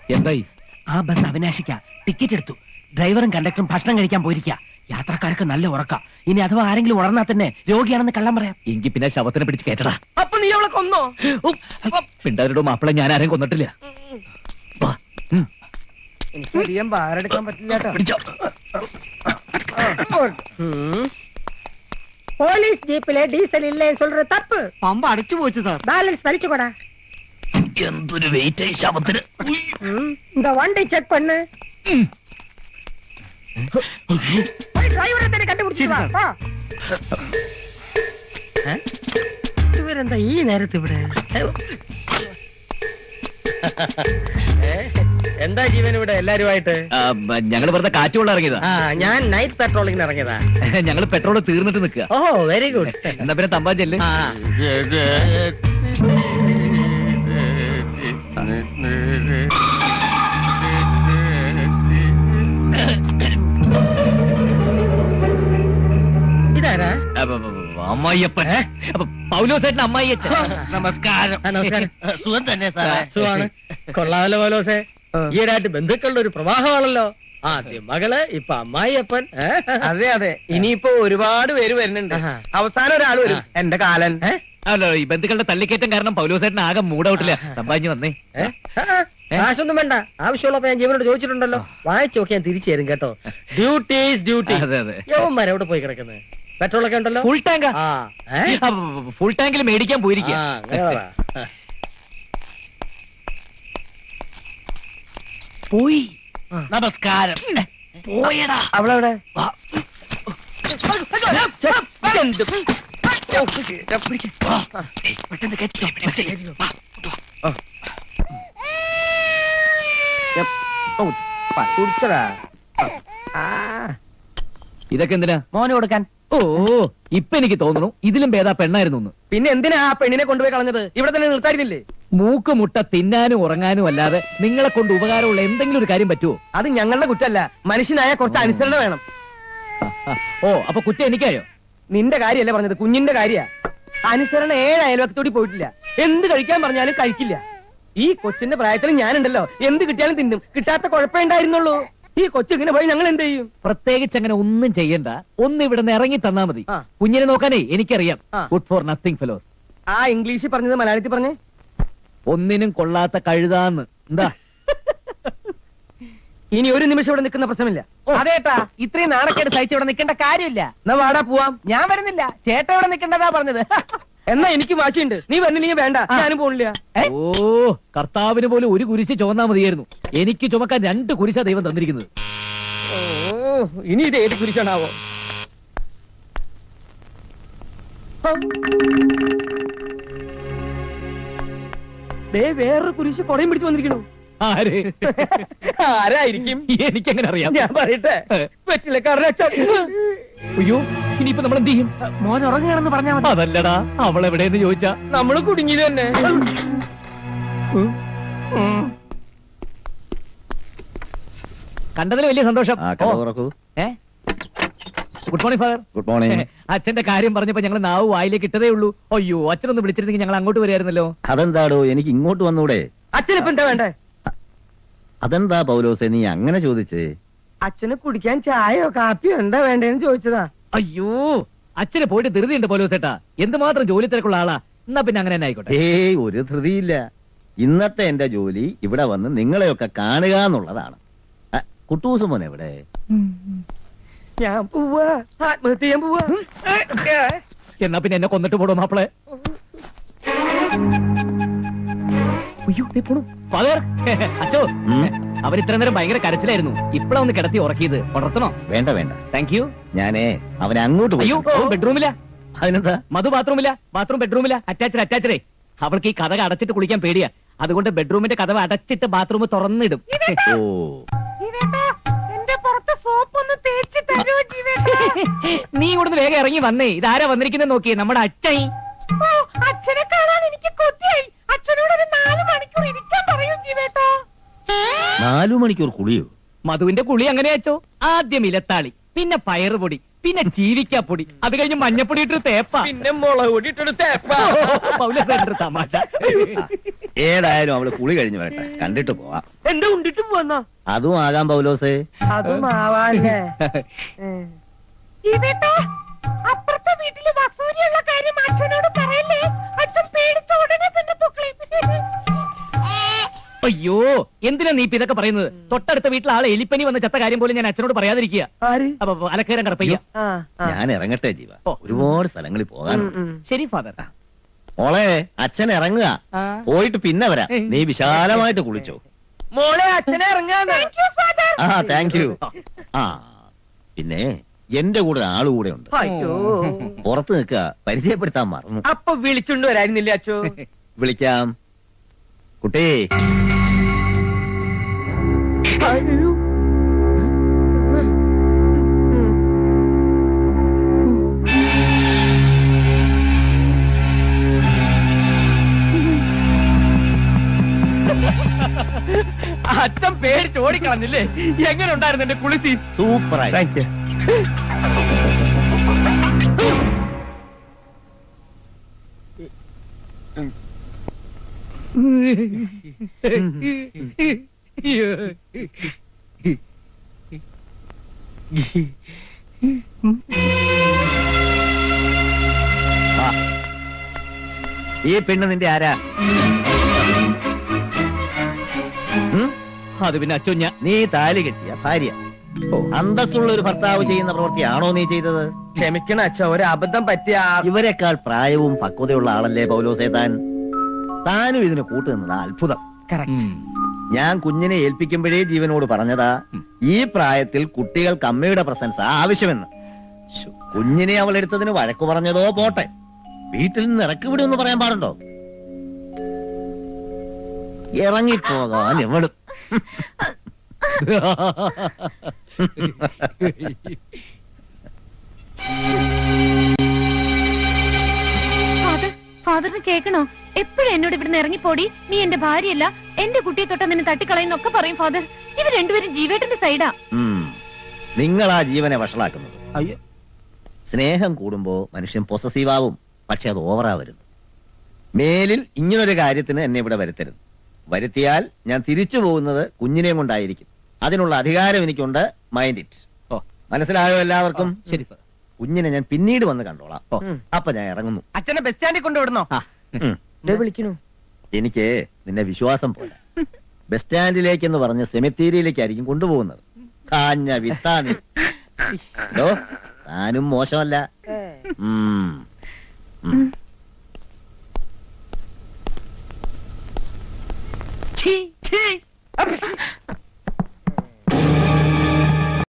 എന്തായി ആ bus അവിനാശിക്ക ticket എടുത്തു ഡ്രൈവറും കണ്ടക്ടറും ഭക്ഷണം കഴിക്കാൻ പോയിരിക്കുക യാത്രക്കാർക്ക് നല്ല ഉറക്ക ഇനി അഥവാ ആരെങ്കിലും ഉണർന്നാൽ തന്നെ രോഗിയാണെന്ന് കള്ളം പറയാം എങ്കിൽ പിന്നെ ശവത്തിനെ പിടിച്ച് കേട്ടടാ അപ്പൊ നീ അവളെ കൊന്നോ പിണ്ടാരുടെ മാപ്പിളെ ഞാൻ ആരെയും കൊന്നിട്ടില്ല വാ, ഉം, എനിക്ക് അധികം ഭാരെടുക്കാൻ പറ്റില്ല കേട്ടോ പിടിച്ചോ போலீஸ் ஜீப்ல டீசல் இல்லைன்னு சொல்ற தப்பு പമ്പ അടിച്ചു പോച്ചു സാർ பேலன்ஸ் வலிச்சு கூட എന്തൊരു വെയിറ്റ് ശവത്തിന് இந்த வண்டி செக் பண்ணு போய் டிரைவரை தேடி கண்டுபிடிச்சு வா வா. ഇവരെന്താ ഈ നേരത്ത് ഇവിടെ എന്താ ജീവൻ ഇവിടെ എല്ലാരുമായിട്ട് ഞങ്ങൾ വെറുതെ കാറ്റുകൊള്ള ഇറങ്ങിയതാ ആ ഞാൻ നൈറ്റ് പെട്രോളിങ്ങിന് ഇറങ്ങിയതാ ഞങ്ങൾ പെട്രോൾ തീർന്നിട്ട് നിൽക്കുക ഓ വെരി ഗുഡ് എന്നാ പിന്നെ തമ്പാൻ ചെല്ല് ആ ഇതാരാ അപ്പൊ, അപ്പൊ, അപ്പൊ, അമ്മായിയപ്പൻ അപ്പൊ പൗലോസേട്ടൻ അമ്മായിയച്ഛൻ നമസ്കാരം നമസ്കാരം സുഖം തന്നെ ആ, സുഖമാണ് കൊള്ളാമല്ലോ പോലോസേ ഈയിടായിട്ട് ബന്ധുക്കളുടെ ഒരു പ്രവാഹമാണല്ലോ ആദ്യം മകള് ഇപ്പൊ അമ്മായിയപ്പൻ ഏ? അതെ അതെ ഇനിയിപ്പോ ഒരുപാട് പേര് വരുന്നുണ്ട് ആഹാ. അവസാനം ഒരാൾ വരും ആ. എന്റെ കാലൻ ഏ? അല്ല ഈ ബന്ധുക്കളുടെ തള്ളിക്കയറ്റം കാരണം പൗലോസേട്ടൻ ആകെ മൂടൗട്ടില്ല തമ്പാഞ്ഞ് വന്നേ ഏ? ആ, ആ, കാശൊന്നും വേണ്ട ആവശ്യമുള്ളപ്പോ ഞാൻ ജീവനോട് ചോദിച്ചിട്ടുണ്ടല്ലോ വായിച്ചു നോക്കി ഞാൻ തിരിച്ചു തരും കേട്ടോ ഡ്യൂട്ടീസ് ഡ്യൂട്ടി അതെ അതെ യവന്മാരെ എവിടെ പോയി കിടക്കുന്നത് പെട്രോൾ ഒക്കെ ഉണ്ടല്ലോ ഫുൾ ടാങ്കാ ആ ഏ? ഫുൾ ടാങ്കിൽ മേടിക്കാൻ പോയിരിക്കുക ആ, അങ്ങനെ പറ. ആ. പോയി നമസ്കാരം പോയടാ അവളെവിടെ പെട്ടെന്ന് കയറ്റിക്കോ, ബസ്സിൽ. വാ. കുടിച്ചടാ ഇതൊക്കെ എന്തിനാ മോന് കൊടുക്കാൻ ഓ ഇപ്പൊ എനിക്ക് തോന്നുന്നു ഇതിലും ഭേദാ പെണ്ണായിരുന്നു എന്ന് പിന്നെ എന്തിനാ ആ പെണ്ണിനെ കൊണ്ടുപോയി കളഞ്ഞത് ഇവിടെ തന്നെ നിർത്തായിരുന്നില്ലേ മൂക്ക് മുട്ട തിന്നാനും ഉറങ്ങാനും അല്ലാതെ നിങ്ങളെ കൊണ്ട് ഉപകാരമുള്ള എന്തെങ്കിലും ഒരു കാര്യം പറ്റുമോ അത് ഞങ്ങളുടെ കുറ്റല്ല മനുഷ്യനായ കുറച്ച് അനുസരണ വേണം ഓ അപ്പൊ കുറ്റം എനിക്കായോ നിന്റെ കാര്യമല്ല പറഞ്ഞത് കുഞ്ഞിന്റെ കാര്യ അനുസരണ ഏഴ് അയൽവക്കത്തോടി പോയിട്ടില്ല എന്ത് കഴിക്കാൻ പറഞ്ഞാലും കഴിക്കില്ല ഈ കൊച്ചിന്റെ പ്രായത്തിൽ ഞാനുണ്ടല്ലോ എന്ത് കിട്ടിയാലും തിന്നും കിട്ടാത്ത കുഴപ്പമേ ഉണ്ടായിരുന്നുള്ളൂ ഈ കൊച്ചിങ്ങനെ പോയി ഞങ്ങൾ എന്ത് ചെയ്യും പ്രത്യേകിച്ച് അങ്ങനെ ഒന്നും ചെയ്യണ്ട ഒന്ന് ഇവിടെ നിന്ന് ഇറങ്ങി തന്നാ മതി ആ. കുഞ്ഞിനെ നോക്കാനേ എനിക്കറിയാം ആ. ഗുഡ് ഫോർ നത്തിങ് ഫെലോസ് ആ ഇംഗ്ലീഷിൽ പറഞ്ഞത് മലയാളത്തിൽ പറഞ്ഞേ ഒന്നിനും കൊള്ളാത്ത കഴുതാന്ന് എന്താ ഇനി ഒരു നിമിഷം ഇവിടെ നിൽക്കുന്ന പ്രശ്നമില്ല അതേട്ടാ ഇത്രയും നാണക്കേട് സഹിച്ച് ഇവിടെ നിൽക്കേണ്ട കാര്യമില്ല എന്നാ വാടാ പോവാം ഞാൻ വരുന്നില്ല ചേട്ടൻ ഇവിടെ നിൽക്കേണ്ടതാ പറഞ്ഞത് എന്നാ എനിക്ക് വാശിയുണ്ട് നീ വന്നില്ലെങ്കിൽ വേണ്ട ഞാനും പോണില്ല ഓ കർത്താവിന് പോലും ഒരു കുരിശ് ചുമന്നാ മതിയായിരുന്നു എനിക്ക് ചുമക്കാൻ രണ്ട് കുരിശാ ദൈവം തന്നിരിക്കുന്നത് ഓ ഇനി ഇത് ഏത് കുരിശാണാവോ ദേ വേറൊരു കുരിശ് കൊടയും പിടിച്ചു വന്നിരിക്കണു ആര് ആരായിരിക്കും എനിക്കെങ്ങനെ അറിയാം ഞാൻ പറയട്ടെ പറ്റില്ല കാരണം അയ്യോ ഇനിയിപ്പോ നമ്മൾ എന്ത് ചെയ്യും മോൻ ഉറങ്ങുകയാണെന്ന് പറഞ്ഞാൽ മതി അതല്ലടാ അവൾ എവിടെയെന്ന് ചോദിച്ചാ നമ്മള് കുടുങ്ങിയത് തന്നെ കണ്ടതിൽ വലിയ സന്തോഷം ഓ, ഏ? Good morning father good morning അച്ഛന്റെ കാര്യം പറഞ്ഞപ്പോ ഞങ്ങൾ നാവ് വായിലേക്ക് ഇട്ടതേ ഉള്ളൂ അയ്യോ അച്ഛനൊന്ന് വിളിച്ചിരുന്നെങ്കിൽ ഞങ്ങൾ അങ്ങോട്ട് വരികയായിരുന്നല്ലോ അതെന്താടോ എനിക്ക് ഇങ്ങോട്ട് വന്നൂടെ അച്ഛനിപ്പോ എന്താ വേണ്ടേ അതെന്താ പൗലോസെ നീ അങ്ങനെ ചോദിച്ചേ അച്ഛന് കുടിക്കാൻ ചായയോ കാപ്പിയോ എന്താ വേണ്ടേന്ന് ചോദിച്ചതാ അയ്യോ അച്ഛന് പോയിട്ട് ധൃതിയുണ്ട് പോലോ ചേട്ടാ എന്തുമാത്രം ജോലി തിരക്കുള്ള ആളാ എന്നാ പിന്നെ അങ്ങനെ തന്നെ ആയിക്കോട്ടെ ഏയ് ഒരു ധൃതിയില്ല ഇന്നത്തെ എന്റെ ജോലി ഇവിടെ വന്ന് നിങ്ങളെയൊക്കെ കാണുക എന്നുള്ളതാണ് ആ, കുട്ടൂസ് മോൻ എവിടെ ഞാൻ പോവാ ആത്മഹത്യ ചെയ്യാൻ പോവാ എന്നാ പിന്നെ എന്നെ കൊന്നിട്ട് പോടോ മാപ്പിളെ അയ്യോ ദേ പോണു. ഫാദർ അച്ചോ ഉം? അവർ ഇത്ര നേരം ഭയങ്കര കരച്ചിലായിരുന്നു ഇപ്പഴാ ഒന്ന് കിടത്തി ഉറക്കിയത് ഉണർത്തണോ വേണ്ട വേണ്ട താങ്ക് യു ഞാനേ അവനെ അങ്ങോട്ട് പോയി അയ്യോ ബെഡ്റൂമില്ല അതിനെന്താ മധു ബാത്റൂമില്ല ബാത്റൂം ബെഡ്റൂമില്ല അറ്റാച്ചഡ് അറ്റാച്ചഡേ അവൾക്ക് ഈ കഥക അടച്ചിട്ട് കുളിക്കാൻ പേടിയാ അതുകൊണ്ട് ബെഡ്റൂമിന്റെ കഥവ് അടച്ചിട്ട് ബാത്റൂം തുറന്നിടും ഓ എന്റെ പുറത്ത് സോപ്പ് ഒന്ന് തേച്ച് തരുമോ ജീവേട്ടാ നീ ഇവിടുന്ന് വേഗം ഇറങ്ങി വന്നേ ഇതാരാ വന്നിരിക്കുന്നത് നോക്കിയേ നമ്മുടെ അച്ഛൻ ഓ, അച്ഛനെ കാണാൻ എനിക്ക് കൊതിയായി അച്ഛനോട് ഒരു നാല് മണിക്കൂർ ഇരിക്കാൻ പറയൂ ജീവേട്ടാ നാലു മണിക്കൂർ കുളിയോ മധുവിന്റെ കുളി അങ്ങനെ അച്ചോ ആദ്യം ഇലത്താളി പിന്നെ പയറുപൊടി പിന്നെ ചീവിക്കാപ്പൊടി അത് കഴിഞ്ഞ് മഞ്ഞപ്പൊടി ഇട്ട് തേപ്പ പിന്നെ മുളക് പൊടി ഇട്ടെടു തേപ്പാ പൗലസേട്ടന്റെ തമാശ ഏതായാലും അവള് കുളി കഴിഞ്ഞു വരട്ടെ കണ്ടിട്ട് പോവാം എന്താ ഉണ്ടിട്ട് പോന്നോ അതും ആകാം പൗലോസേ അതും ആവാല്ലേ ഇതേട്ടാ അപ്പുറത്തെ വീട്ടില് വസൂരിയുള്ള കാര്യം അച്ഛനോട് പറയല്ലേ അച്ഛൻ പേടിച്ച ഉടനെ തന്നെ പൊക്കളയും അയ്യോ എന്തിനാ നീ ഇപ്പൊ ഇതൊക്കെ പറയുന്നത് തൊട്ടടുത്ത വീട്ടിലെ ആളെ എലിപ്പനി വന്ന ചത്ത കാര്യം പോലും ഞാൻ അച്ഛനോട് പറയാതിരിക്കുക ആര് അപ്പൊ അലക്കേരം കടപ്പയ്യ ആ ആ. ഞാൻ ഇറങ്ങട്ടെ ജീവ ഓ. ഒരുപാട് സ്ഥലങ്ങളിൽ പോകാൻ ഉം, ഉം. ശരി ഫാദർ മോളെ അച്ഛൻ ഇറങ്ങുക പോയിട്ട് പിന്നെ വരാം നീ വിശാലമായിട്ട് കുളിച്ചോ മോളെ അച്ഛനെ ഇറങ്ങാന്ന് ആ താങ്ക് യു ആ പിന്നെ എന്റെ കൂടെ ആള് കൂടെ ഉണ്ട് അയ്യോ പുറത്ത് നിൽക്കുക പരിചയപ്പെടുത്താൻ മറന്നു അപ്പൊ വിളിച്ചുകൊണ്ട് വരായിരുന്നില്ലേ അച്ഛോ വിളിക്കാം കുട്ടി അയ്യോ. അച്ഛൻ പേടിച്ച് ഓടിക്കളഞ്ഞില്ലേ എങ്ങനെ ഉണ്ടായിരുന്നു എന്റെ കുളിസി സൂപ്പറായി താങ്ക് യു ഈ പെണ്ണ് നിന്റെ ആരാ ഉം? അത് പിന്നെ അച്ഛൻ ഞാൻ നീ താലി കെട്ടിയ ഭാര്യ അന്തസ്സുള്ള ഒരു ഭർത്താവ് ചെയ്യുന്ന പ്രവൃത്തിയാണോ നീ ചെയ്തത് ക്ഷമിക്കണം അച്ഛ ഒരു അബദ്ധം പറ്റിയ ആ- ഇവരെക്കാൾ പ്രായവും പക്വതയുള്ള ആളല്ലേ പൗലോസേ താൻ താനും ഇതിന് കൂട്ടുനിന്നത് അത്ഭുതം ഞാൻ കുഞ്ഞിനെ ഏൽപ്പിക്കുമ്പോഴേ ജീവനോട് പറഞ്ഞതാ ഈ പ്രായത്തിൽ കുട്ടികൾക്ക് അമ്മയുടെ പ്രസൻസ് ആവശ്യമെന്ന് ശ്ശോ, കുഞ്ഞിനെ അവൾ എടുത്തതിന് വഴക്കു പറഞ്ഞതോ പോട്ടെ വീട്ടിൽ നിന്ന് ഇറക്കി വിടുമെന്ന് പറയാൻ പാടുണ്ടോ ഇറങ്ങിപ്പോകാൻ എവളും ഫാദർ ഫാദറിന് കേൾക്കണോ എപ്പോഴും എന്നോട് ഇവിടുന്ന് ഇറങ്ങിപ്പോടി നീ എന്റെ ഭാര്യയല്ല എന്റെ കുട്ടിയെ തൊട്ട നിന്നെ തട്ടിക്കളയുന്നൊക്കെ പറയും ഫാദർ ഇവർ രണ്ടുപേരും ജീവേട്ടന്റെ സൈഡാ ഉം. നിങ്ങളാ ജീവനെ വഷളാക്കുന്നത് അയ്യോ സ്നേഹം കൂടുമ്പോ മനുഷ്യൻ പൊസസീവാവും പക്ഷെ അത് ഓവറാവരുത് മേലിൽ ഇങ്ങനൊരു കാര്യത്തിന് എന്നെ ഇവിടെ വരുത്തരുത് വരുത്തിയാൽ ഞാൻ തിരിച്ചു പോകുന്നത് കുഞ്ഞിനെയും കൊണ്ടായിരിക്കും അതിനുള്ള അധികാരം എനിക്കുണ്ട് മൈൻഡ് ഇറ്റ് ഓ. മനസ്സിലായോ എല്ലാവർക്കും ശരി ഫാദർ കുഞ്ഞിനെ ഞാൻ പിന്നീട് വന്ന് കണ്ടോളാം ഓ. ഉം. അപ്പൊ ഞാൻ ഇറങ്ങുന്നു അച്ഛനെ ബസ് സ്റ്റാൻഡിൽ കൊണ്ടുവിടണോ ഉം. ദേ വിളിക്കണു എനിക്ക് നിന്നെ വിശ്വാസം പോലെ ബസ് സ്റ്റാൻഡിലേക്ക് എന്ന് പറഞ്ഞ് സെമിത്തേരിയിലേക്കായിരിക്കും കൊണ്ടുപോകുന്നത് കാഞ്ഞ വിത്താനി ഹലോ താനും മോശമല്ല ഉം. ഉം. ഛീ